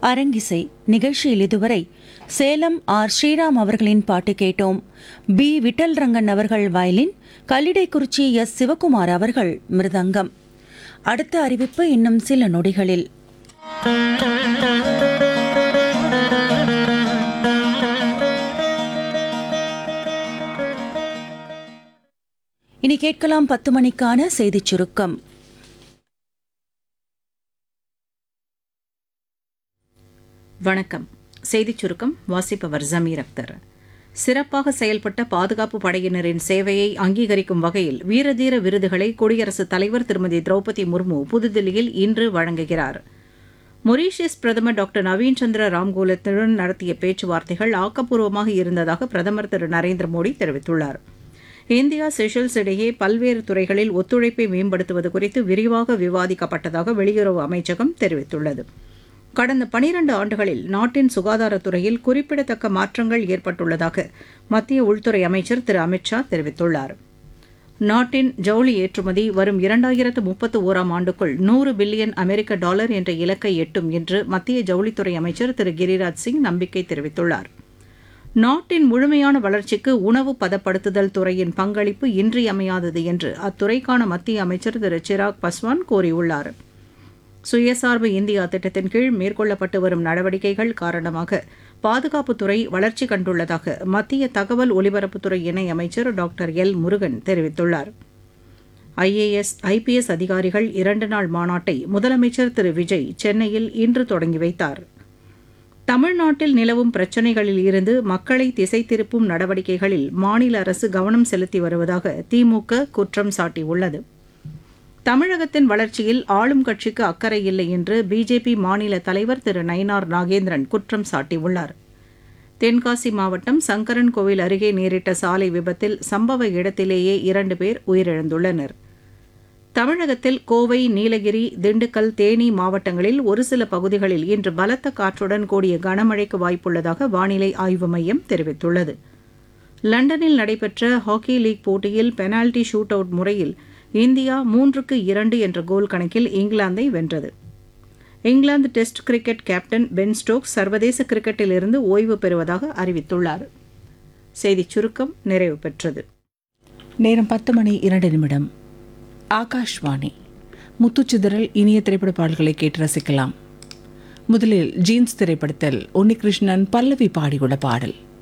அரங்கிசை நிகழ்ச்சியில் இதுவரை சேலம் ஆர் ஸ்ரீராம் அவர்களின் பாட்டு கேட்டோம் பி விட்டல் ரங்கன் அவர்கள் வயலின் கல்லிடைக்குறிச்சி எஸ் சிவகுமார் அவர்கள் மிருதங்கம் அடுத்த அறிவிப்பு இன்னும் சில நொடிகளில் இனி கேட்கலாம் பத்து மணிக்கான செய்திச் சுருக்கம் வணக்கம் செய்திச் சுருக்கம் வாசிப்பவர் ஜமீர் அக்தர் சிறப்பாக செயல்பட்ட பாதுகாப்பு படையினரின் சேவையை அங்கீகரிக்கும் வகையில் வீரதீர விருதுகளை குடியரசுத் தலைவர் திருமதி திரௌபதி முர்மு புதுதில்லியில் இன்று வழங்குகிறார் மொரீஷியஸ் பிரதமர் டாக்டர் நவீன் சந்திர ராம்கோலத்துடன் நடத்திய பேச்சுவார்த்தைகள் ஆக்கப்பூர்வமாக இருந்ததாக பிரதமர் திரு நரேந்திர மோடி தெரிவித்துள்ளார் இந்தியா செஷல்ஸ் இடையே பல்வேறு துறைகளில் ஒத்துழைப்பை மேம்படுத்துவது குறித்து விரிவாக விவாதிக்கப்பட்டதாக வெளியுறவு அமைச்சகம் தெரிவித்துள்ளது கடந்த பனிரண்டு ஆண்டுகளில் நாட்டின் சுகாதாரத்துறையில் குறிப்பிடத்தக்க மாற்றங்கள் ஏற்பட்டுள்ளதாக மத்திய உள்துறை அமைச்சர் திரு அமித்ஷா தெரிவித்துள்ளார் நாட்டின் ஜவுளி ஏற்றுமதி வரும் இரண்டாயிரத்து முப்பத்து ஓராம் ஆண்டுக்குள் நூறு பில்லியன் அமெரிக்க டாலர் என்ற இலக்கை எட்டும் என்று மத்திய ஜவுளித்துறை அமைச்சர் திரு கிரிராஜ் சிங் நம்பிக்கை தெரிவித்துள்ளார் நாட்டின் முழுமையான வளர்ச்சிக்கு உணவு பதப்படுத்துதல் துறையின் பங்களிப்பு இன்றியமையாதது என்று அத்துறைக்கான மத்திய அமைச்சர் திரு சிராக் பஸ்வான் கூறியுள்ளார் சுயசார்பு இந்தியா திட்டத்தின் கீழ் மேற்கொள்ளப்பட்டு வரும் நடவடிக்கைகள் காரணமாக பாதுகாப்புத்துறை வளர்ச்சி கண்டுள்ளதாக மத்திய தகவல் ஒலிபரப்புத்துறை இணை அமைச்சர் டாக்டர் எல் முருகன் தெரிவித்துள்ளார் ஐஏஎஸ் ஐபிஎஸ் அதிகாரிகள் இரண்டு நாள் மாநாட்டை முதலமைச்சர் திரு விஜய் சென்னையில் இன்று தொடங்கி வைத்தார் தமிழ்நாட்டில் நிலவும் பிரச்சினைகளில் இருந்து மக்களை திசை திருப்பும் நடவடிக்கைகளில் மாநில அரசு கவனம் செலுத்தி வருவதாக திமுக குற்றம் சாட்டியுள்ளது தமிழகத்தின் வளர்ச்சியில் ஆளும் கட்சிக்கு அக்கறை இல்லை என்று பிஜேபி மாநில தலைவர் திரு நயினார் நாகேந்திரன் குற்றம் சாட்டியுள்ளார் தென்காசி மாவட்டம் சங்கரன் கோவில் அருகே நேரிட்ட சாலை விபத்தில் சம்பவ இடத்திலேயே இரண்டு பேர் உயிரிழந்துள்ளனர் தமிழகத்தில் கோவை நீலகிரி திண்டுக்கல் தேனி மாவட்டங்களில் ஒரு சில பகுதிகளில் இன்று பலத்த காற்றுடன் கூடிய கனமழைக்கு வாய்ப்புள்ளதாக வானிலை ஆய்வு மையம் தெரிவித்துள்ளது லண்டனில் நடைபெற்ற ஹாக்கி லீக் போட்டியில் பெனால்டி ஷூட் அவுட் முறையில் இந்தியா மூன்றுக்கு இரண்டு என்ற கோல் கணக்கில் இங்கிலாந்தை வென்றது England test cricket captain Ben Stokes சர்வதேச கிரிக்கெட்டிலிருந்து ஓய்வு பெறுவதாக அறிவித்துள்ளார் செய்திச் சுருக்கம் நிறைவு பெற்றது நேரம் பத்து மணி இரண்டு நிமிடம் ஆகாஷ்வாணி முத்துச்சிதறல் இனிய திரைப்பட பாடல்களை கேட்டு ரசிக்கலாம் முதலில் ஜீன்ஸ் திரைப்படத்தில் உன்னிகிருஷ்ணன் பல்லவி பாடியுள்ள பாடல்